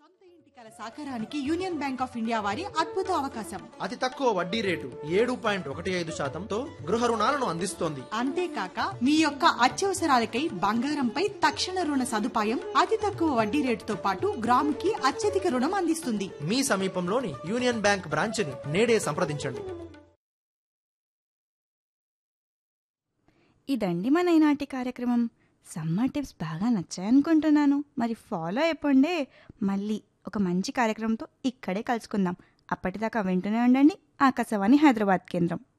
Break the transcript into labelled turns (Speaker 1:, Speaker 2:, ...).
Speaker 1: కల సాకారానికి Union Bank of India వారి అద్భుత అవకాశం
Speaker 2: అతి తక్కువ వడ్డీ రేటు ఏడు పాయింట్ ఒకటి ఐదు శాతంతో గృహ రుణాలను అందిస్తోంది
Speaker 1: అంతేకాక మీ యొక్క అత్యవసరాలకై బంగారంపై తక్షణ రుణ సదుపాయం అతి తక్కువ వడ్డీ రేటుతో పాటు గ్రాముకి అత్యధిక రుణం అందిస్తుంది
Speaker 2: మీ సమీపంలోని యూనియన్ బ్యాంక్ బ్రాంచ్ని నేడే సంప్రదించండి
Speaker 3: ఇదండి మన ఈనాటి కార్యక్రమం సమ్మర్ టిప్స్ బాగా నచ్చాయనుకుంటున్నాను మరి ఫాలో అయిపోండే మళ్ళీ ఒక మంచి కార్యక్రమంతో ఇక్కడే కలుసుకుందాం అప్పటిదాకా వింటూనే ఉండండి ఆకాశవాణి హైదరాబాద్ కేంద్రం